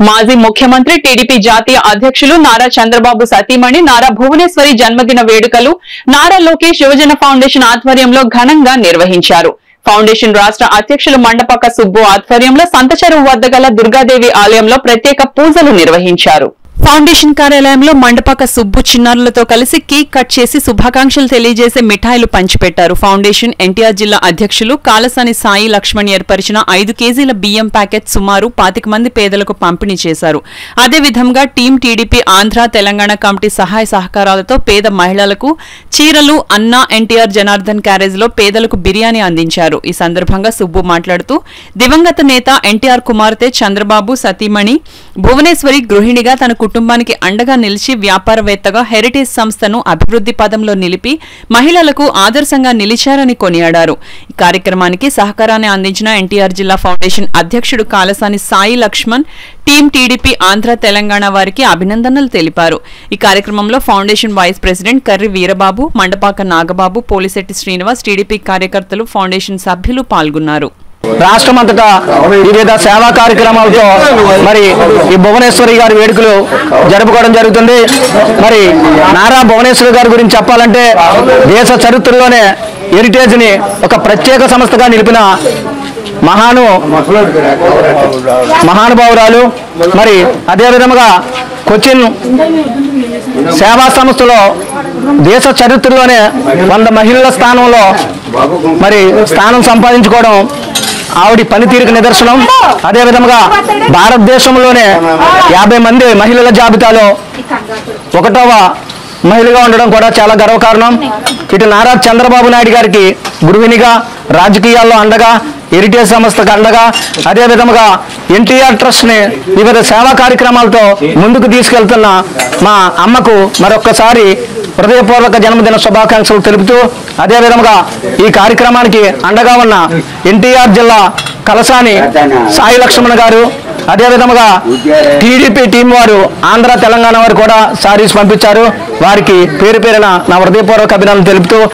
మాజీ ముఖ్యమంత్రి టీడీపీ జాతీయ అధ్యక్షులు నారా చంద్రబాబు సతీమణి నారా భువనేశ్వరి జన్మదిన వేడుకలు నారా లోకేష్ యువజన ఫౌండేషన్ ఆధ్వర్యంలో ఘనంగా నిర్వహించారు ఫౌండేషన్ రాష్ట్ర అధ్యక్షులు మండపక సుబ్బు ఆధ్వర్యంలో సంతచెరువు వద్ద గల దుర్గాదేవి ఆలయంలో ప్రత్యేక పూజలు నిర్వహించారు ఫౌండేషన్ కార్యాలయంలో మండపక సుబ్బు చిన్నారులతో కలిసి కేక్ కట్ చేసి శుభాకాంక్షలు తెలియజేసే మిఠాయిలు పంచిపెట్టారు ఫౌండేషన్ ఎన్టీఆర్ జిల్లా అధ్యక్షులు కాలసాని సాయి లక్ష్మణ్ ఏర్పరిచిన ఐదు కేజీల బియ్యం ప్యాకెట్ సుమారు పాతిక మంది పేదలకు పంపిణీ చేశారు అదేవిధంగా team TDP Andhra Telangana committee సహాయ సహకారాలతో పేద మహిళలకు చీరలు అన్నా ఎన్టీఆర్ జనార్దన్ క్యారేజ్ లో పేదలకు బిర్యానీ అందించారు ఈ సందర్భంగా సుబ్బు మాట్లాడుతూ దివంగత నేత ఎన్టీఆర్ కుమార్తె చంద్రబాబు సతీమణి భువనేశ్వరి గృహిణిగా తన కుటుంబానికి అండగా నిలిచి వ్యాపారవేత్తగా హెరిటేజ్ సంస్థను అభివృద్ధి పదంలో నిలిపి మహిళలకు ఆదర్శంగా నిలిచారని కొనియాడారు ఈ కార్యక్రమానికి సహకారాన్ని అందించిన ఎన్టీఆర్ జిల్లా ఫౌండేషన్ అధ్యక్షుడు కాలసాని సాయి లక్ష్మణ్ టీం టీడీపీ ఆంధ్ర తెలంగాణ వారికి అభినందనలు తెలిపారు ఈ కార్యక్రమంలో foundation vice president Karri Veerababu Mandapaka Nagababu Polisetti Srinivas TDP కార్యకర్తలు ఫౌండేషన్ సభ్యులు పాల్గొన్నారు రాష్ట్రమంతటా వివిధ సేవా కార్యక్రమాలతో మరి ఈ భువనేశ్వరి గారి వేడుకలు జరుపుకోవడం జరుగుతుంది మరి నారా భువనేశ్వరి గారి గురించి చెప్పాలంటే దేశ చరిత్రలోనే హెరిటేజ్ ని ఒక ప్రత్యేక సంస్థగా నిలిపిన మహాను మహానుభావురాలు మరి అదే విధముగా కొచ్చిన్ సేవా సంస్థలో దేశ చరిత్రలోనే వంద మహిళల స్థానంలో మరి స్థానం సంపాదించుకోవడం ఆవిడ పనితీరుకు నిదర్శనం అదే విధముగా భారతదేశంలోనే యాభై మంది మహిళల జాబితాలో ఒకటవ మహిళగా ఉండడం కూడా చాలా గర్వకారణం ఇటు నారా చంద్రబాబు నాయుడు గారికి గృహిణిగా రాజకీయాల్లో అండగా హెరిటేజ్ సంస్థకు అండగా అదే విధముగా ఎన్టీఆర్ ట్రస్ట్ ని వివిధ సేవా కార్యక్రమాలతో ముందుకు తీసుకెళ్తున్న మా అమ్మకు మరొక్కసారి హృదయపూర్వక జన్మదిన శుభాకాంక్షలు తెలుపుతూ అదే విధముగా ఈ కార్యక్రమానికి అండగా ఉన్న ఎన్టీఆర్ జిల్లా కలసాని సాయి లక్ష్మణ్ గారు అదే విధముగా టీడీపీ టీం వారు ఆంధ్ర తెలంగాణ వారు కూడా సారీస్ పంపించారు వారికి పేరు పేరున నా హృదయపూర్వక అభినందనలు తెలుపుతూ